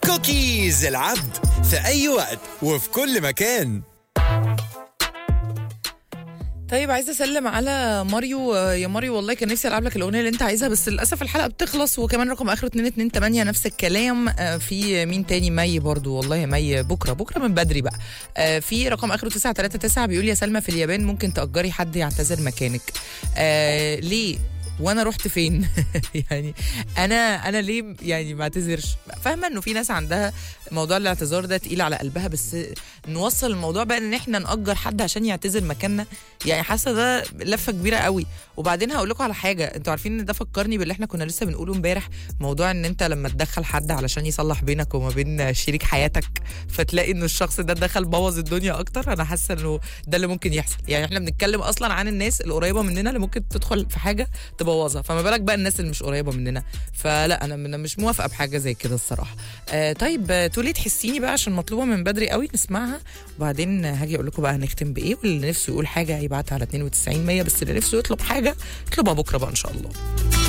كوكيز العبد في أي وقت وفي كل مكان طيب عايزه اسلم على ماريو آه، يا ماريو والله كان نفسي العب لك الاغنيه اللي انت عايزها بس للاسف الحلقه بتخلص وكمان رقم اخره 228 نفس الكلام آه، في مين تاني مي برضو والله يا مي بكره بكره من بدري بقى آه، في رقم اخره 939 بيقول يا سلمى في اليابان ممكن تاجري حد يعتذر مكانك آه ليه وانا رحت فين يعني انا انا ليه يعني ما اعتذرش فاهمه انه في ناس عندها موضوع الاعتذار ده تقيل على قلبها بس نوصل الموضوع بقى ان احنا نأجر حد عشان يعتذر مكاننا يعني حاسه ده لفه كبيره قوي وبعدين هقول لكم على حاجه انتوا عارفين ان ده فكرني باللي احنا كنا لسه بنقوله امبارح موضوع ان انت لما تدخل حد علشان يصلح بينك وما بين شريك حياتك فتلاقي ان الشخص ده دخل بوظ الدنيا اكتر انا حاسه انه ده اللي ممكن يحصل يعني احنا بنتكلم اصلا عن الناس القريبه مننا اللي ممكن تدخل في حاجه تبوظها فما بالك بقى الناس اللي مش قريبه مننا فلا انا أنا مش موافقه بحاجه زي كده الصراحه آه طيب آه، تولي تحسيني بقى عشان مطلوبه من بدري قوي نسمعها وبعدين هاجي اقول لكم بقى هنختم بايه واللي نفسه يقول حاجه يبعتها على 92 100 بس اللي نفسه يطلب حاجه يطلبها بكره بقى ان شاء الله